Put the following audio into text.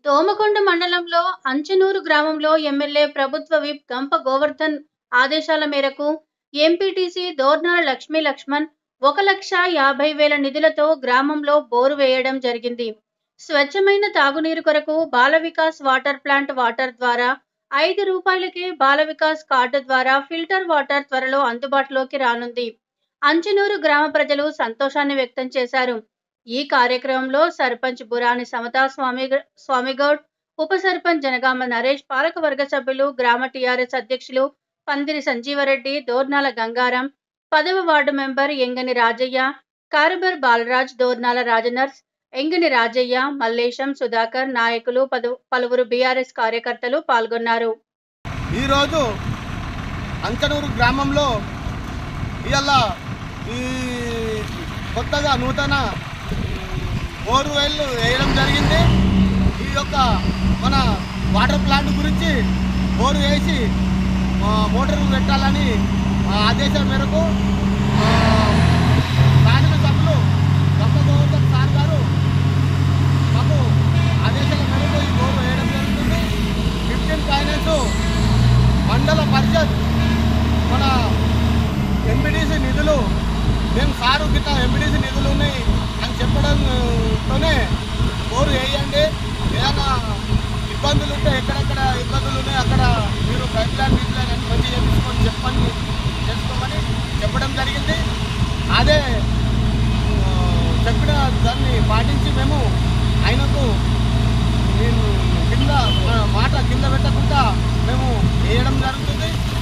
దోమకొండ మండలంలో అంచనూరు గ్రామంలో ఎమ్మెల్యే ప్రభుత్వ విప్ గంప గోవర్ధన్ ఆదేశాల మేరకు ఎంపీటీసీ దోర్నాల లక్ష్మీ లక్ష్మణ్ ఒక లక్ష యాభై వేల నిధులతో గ్రామంలో బోరు వేయడం జరిగింది స్వచ్ఛమైన తాగునీరు కొరకు Bala Vikas water plant water ద్వారా ఐదు రూపాయలకే బాల వికాస్ కార్డు ద్వారా ఫిల్టర్ వాటర్ త్వరలో అందుబాటులోకి రానుంది అంచనూరు గ్రామ ప్రజలు సంతోషాన్ని వ్యక్తం చేశారు ఈ కార్యక్రమంలో సర్పంచ్ బురాని సమతా స్వామి స్వామిగౌడ్ ఉప సర్పంచ్ జనగామ నరేష్ పాలకవర్గ సభ్యులు గ్రామ టీఆర్ఎస్ అధ్యక్షులు పందిరి సంజీవరెడ్డి దోర్నాల గంగారాం పదవ వార్డు మెంబర్ ఎంగని రాజయ్య కారుబర్ బాలరాజ్ దోర్నాల రాజనర్స్ ఎంగని రాజయ్య మల్లేశం సుధాకర్ నాయకులు పదు పలువురు బీఆర్ఎస్ కార్యకర్తలు పాల్గొన్నారు ఈరోజు అంచనూరు గ్రామంలో ఇవాళ ఈ కొత్తగా నూతన బోర్వెల్ వేయడం జరిగింది ఈ యొక్క మన వాటర్ ప్లాంట్ గురించి బోరు వేసి ఆ, మోటార్లు పెట్టాలని ఆ, ఆదేశం మేరకు ఆ, స్థానిక సభ్యులు గంప గోవర్ధన్ సార్ గారు మాకు ఆదేశాల మేరకు ఈ బోరు వేయడం జరుగుతుంది ఫిఫ్టీన్ ఫైనాన్స్ మండల పరిషత్ మన ఎంపీడీసీ నిధులు మేము సారు గిట్ట ఎంపీడీసీ నిధులు ఉన్నాయి అని చెప్పడంతోనే బోరు వేయండి ఏదైనా ఇబ్బందులు ఉంటే ఎక్కడెక్కడ ఇబ్బందులు ఉన్నాయి అక్కడ మీరు పైప్ లైన్ బీప్ లైన్ అని మంచి చేపించుకొని చెప్పని చేసుకోమని చెప్పడం జరిగింది అదే ఆ, చెప్పిన దాన్ని పాటించి మేము ఆయనకు నేను కింద మా మాట కింద పెట్టకుండా మేము వేయడం జరుగుతుంది